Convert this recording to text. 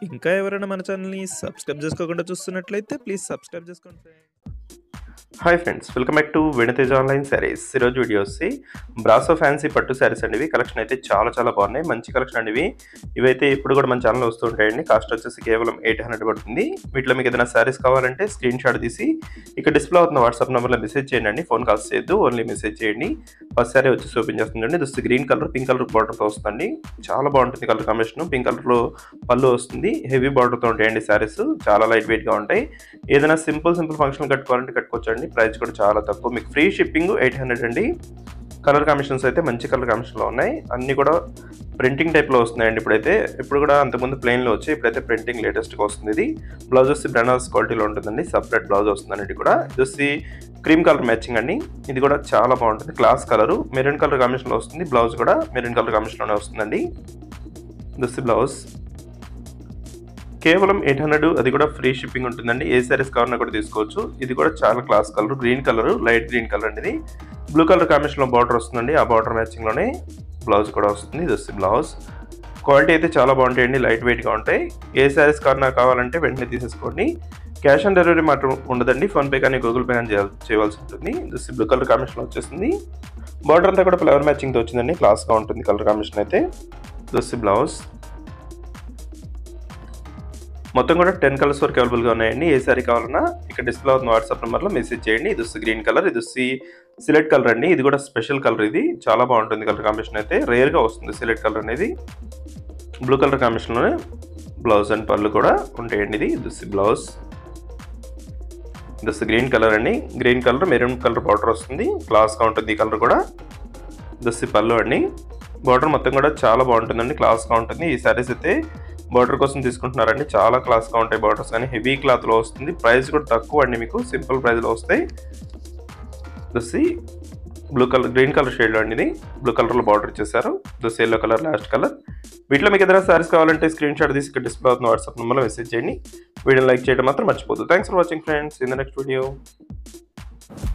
ఇంకా ఎవరైనా మన ఛానల్ని సబ్స్క్రైబ్ చేసుకోకుండా చూస్తున్నట్లయితే ప్లీజ్ సబ్స్క్రైబ్ చేసుకోండి friends hi friends welcome back to Venitej online saris ఈరోజు వీడియో వచ్చి బ్రాసో ఫ్యాన్సీ పట్టు శారీస్ అండి ఇవి కలెక్షన్ అయితే చాలా చాలా బాగున్నాయి మంచి కలెక్షన్ అండి ఇవి ఇవైతే ఇప్పుడు కూడా మన ఛానల్లో వస్తూ ఉంటాయండి కాస్ట్ వచ్చేసి కేవలం ఎయిట్ హండ్రెడ్ పడుతుంది వీటిలో మీకు ఏదైనా శారీస్ కావాలంటే స్క్రీన్ షాట్ తీసి ఇక్కడ డిస్ప్లే అవుతున్న వాట్సాప్ నెంబర్లో మెసేజ్ చేయండి అండి ఫోన్ కాల్స్ చేయొద్దు ఓన్లీ మెసేజ్ చేయండి ఫస్ట్ శారీ వచ్చి ఓపెన్ చేస్తుందండి this green colour pink colour బార్డర్తో వస్తుంది చాలా బాగుంటుంది కలర్ కాంబినేషన్ పింక్ కలర్లో పళ్ళు వస్తుంది హెవీ బార్డర్తో ఉంటాయండి శారీస్ చాలా లైట్ వెయిట్గా ఉంటాయి ఏదైనా సింపుల్ సింపుల్ ఫంక్షన్ కట్టుకోవాలంటే కట్టుకోవచ్చు అండి ప్రైస్ కూడా చాలా తక్కువ మీకు ఫ్రీ షిప్పింగ్ ఎయిట్ హండ్రెడ్ అండి కలర్ కాంబినేషన్స్ అయితే మంచి కలర్ కాంబినేషన్లో ఉన్నాయి అన్నీ కూడా ప్రింటింగ్ టైప్లో వస్తున్నాయండి ఇప్పుడైతే ఇప్పుడు కూడా అంతకుముందు ప్లెయిన్లో వచ్చి ఇప్పుడైతే ప్రింటింగ్ లేటెస్ట్గా వస్తుంది ఇది బ్లౌజ్ వచ్చి బ్రాండాస్ క్వాలిటీలో ఉంటుందండి సపరేట్ బ్లౌజ్ వస్తుందండి ఇది కూడా ఇది వచ్చి క్రీమ్ కలర్ మ్యాచింగ్ అండి ఇది కూడా చాలా బాగుంటుంది క్లాస్ కలర్ మెరూన్ కలర్ కాంబినేషన్లో వస్తుంది బ్లౌజ్ కూడా మెరూన్ కలర్ కాంబినేషన్లోనే వస్తుందండి దిస్ బ్లౌజ్ కేవలం ఎయిట్ హండ్రెడ్ అది కూడా ఫ్రీ షిప్పింగ్ ఉంటుందండి ఏ సారీస్ కావాలన్నా కూడా తీసుకోవచ్చు ఇది కూడా చాలా class colour green colour light green colour అండి ఇది బ్లూ కలర్ కాంబినేషన్లో బార్డర్ వస్తుందండి ఆ బార్డర్ మ్యాచింగ్లోనే బ్లౌజ్ కూడా వస్తుంది ఇది వస్తుంది బ్లౌజ్ క్వాలిటీ అయితే చాలా బాగుంటాయండి లైట్ వెయిట్గా ఉంటాయి ఏ శారీస్ కావాలన్నా కావాలంటే వెంటనే తీసేసుకోండి క్యాష్ ఆన్ డెలివరీ మాత్రం ఉండదండి ఫోన్పే కానీ గూగుల్ పే కానీ చేయాల్- చేయవలసి ఉంటుంది దిస్ బ్లూ కలర్ కాంబినేషన్ వచ్చేసింది బార్డర్ అంతా కూడా ఫ్లవర్ మ్యాచింగ్తో వచ్చిందండి క్లాస్గా ఉంటుంది కలర్ కాంబినేషన్ అయితే దిస్ బ్లౌజ్ మొత్తం కూడా టెన్ కలర్స్ వరకు అవైలబుల్గా ఉన్నాయండి ఏ సారీ కావాలన్నా ఇక్కడ డిస్ప్లే అవుతున్న వాట్సాప్ నెంబర్లో మెసేజ్ చేయండి ఇది వచ్చి గ్రీన్ కలర్ ఇది వచ్చి సిలెక్ట్ కలర్ అండి ఇది కూడా స్పెషల్ కలర్ ఇది చాలా బాగుంటుంది కలర్ కాంబినేషన్ అయితే రేర్గా వస్తుంది సిలెక్ట్ కలర్ అనేది బ్లూ కలర్ కాంబినేషన్లోనే బ్లౌజ్ అండ్ పళ్ళు కూడా ఉంటాయండి ఇది this blouse this green colour అండి green colour maroon colour border వస్తుంది క్లాస్గా ఉంటుంది ఈ కలర్ కూడా దుస్సి పళ్ళు అండి బార్డర్ మొత్తం కూడా చాలా బాగుంటుందండి క్లాస్గా ఉంటుంది ఈ శారీస్ అయితే బార్డర్ కోసం తీసుకుంటున్నారండి చాలా క్లాస్గా ఉంటాయి బార్డర్స్ కానీ హెవీ క్లాత్లో వస్తుంది ప్రైస్ కూడా తక్కువ అండి మీకు సింపుల్ ప్రైస్లో వస్తాయి this blue colour green colour షేడ్లో అండి ఇది బ్లూ కలర్లో బార్డర్ ఇచ్చేసారు this yellow colour last colour వీటిలో మీకు ఏదైనా సారీస్ కావాలంటే స్క్రీన్ షాట్ తీసి ఇక్కడ డిస్ప్లే అవుతున్న వాట్సాప్ నెంబర్లో మెసేజ్ చేయండి వీడియోని లైక్ చేయడం మాత్రం మర్చిపోదు thanks for watching friends in the next video